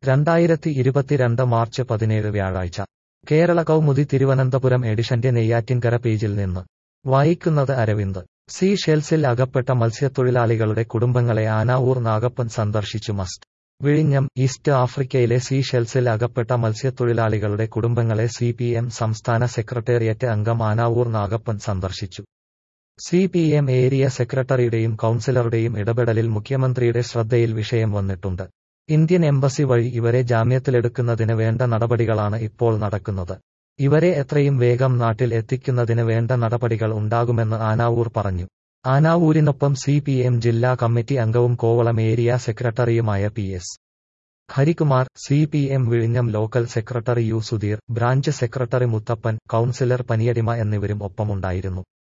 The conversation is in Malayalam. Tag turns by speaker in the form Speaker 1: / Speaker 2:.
Speaker 1: രണ്ടായിരത്തി ഇരുപത്തിരണ്ട് മാർച്ച് പതിനേഴ് വ്യാഴാഴ്ച കേരള കൗമുദി തിരുവനന്തപുരം എഡിഷന്റെ നെയ്യാറ്റിൻകര പേജിൽ നിന്ന് വായിക്കുന്നത് അരവിന്ദ് സീ ഷെൽസിൽ അകപ്പെട്ട മത്സ്യത്തൊഴിലാളികളുടെ കുടുംബങ്ങളെ ആനാവൂർ നാഗപ്പൻ സന്ദർശിച്ചു മസ്റ്റ് വിഴിഞ്ഞം ഈസ്റ്റ് ആഫ്രിക്കയിലെ സീ ഷെൽസിൽ അകപ്പെട്ട മത്സ്യത്തൊഴിലാളികളുടെ കുടുംബങ്ങളെ സി പി എം സംസ്ഥാന സെക്രട്ടേറിയറ്റ് അംഗം ആനാവൂർ നാഗപ്പൻ സന്ദർശിച്ചു സി പി എം ഏരിയ സെക്രട്ടറിയുടെയും കൌൺസിലറുടെയും ഇടപെടലിൽ മുഖ്യമന്ത്രിയുടെ ശ്രദ്ധയിൽ വിഷയം വന്നിട്ടുണ്ട് ഇന്ത്യൻ എംബസി വഴി ഇവരെ ജാമ്യത്തിലെടുക്കുന്നതിന് വേണ്ട നടപടികളാണ് ഇപ്പോൾ നടക്കുന്നത് ഇവരെ എത്രയും വേഗം നാട്ടിൽ എത്തിക്കുന്നതിന് വേണ്ട നടപടികൾ ഉണ്ടാകുമെന്ന് ആനാവൂർ പറഞ്ഞു ആനാവൂരിനൊപ്പം സി പി എം ജില്ലാ കമ്മിറ്റി അംഗവും കോവളം ഏരിയ സെക്രട്ടറിയുമായ P S Harikumar C P M വിഴിഞ്ഞം local secretary U Sudheer branch secretary Muthappan councillor Paniyadima എന്നിവരും ഒപ്പമുണ്ടായിരുന്നു